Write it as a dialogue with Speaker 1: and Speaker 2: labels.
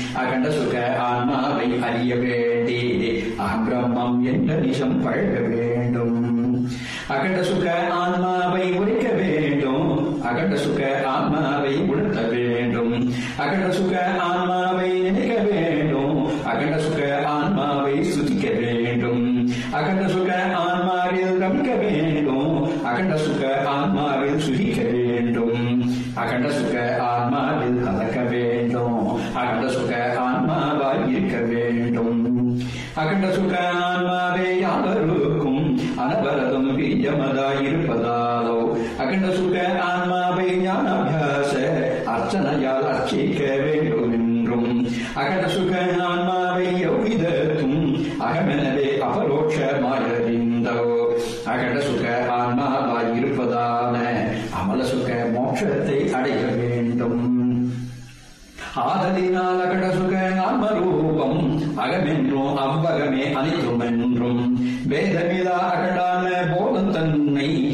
Speaker 1: அகண்ட சுக ஆன்மாவை அறிய வேண்டி அகிரமம் என்ற நிஷம் பழக வேண்டும் அகண்ட சுக ஆன்மாவை உரைக்க வேண்டும் அகண்ட சுக ஆன்மாவை உணர்த்த வேண்டும் அகண்ட சுக ஆன்மாவை நினைக்க வேண்டும் அகண்ட சுக ஆன்மாவை சுதிக்க வேண்டும் அகண்ட சுக ஆன்மாவில் ரமிக்க வேண்டும் அகண்ட சுக ஆன்மாவில் சுகிக்க வேண்டும் அகண்ட சுக ஆன்மாவில் கலக்க வேண்டும் அகண்ட சுக ஆன்மாவாய் இருக்க வேண்டும் அகண்ட சுக ஆன்மாவே யாவருக்கும் அனவரதம் பிரியமதாய் இருப்பதாலோ அகண்ட சுக ஆன்மாவை ஞானாபியாச அர்ச்சனையால் அர்ச்சிக்க வேண்டும் என்றும் அகண்ட சுக ஆன்மாவை எவ்விதத்தும் அகமெனவே அபரோட்சமாயறிந்தோ அகண்ட சுக ஆன்மாவாய் இருப்பதான அமல சுக மோட்சத்தை அடைய வேண்டும் ஆதலினால் அகட சுக ஆத்மரூபம் அகமென்றும் அவ்வகமே அனைத்தும் என்றும் வேதமிலா அகடான போதம் தன்னை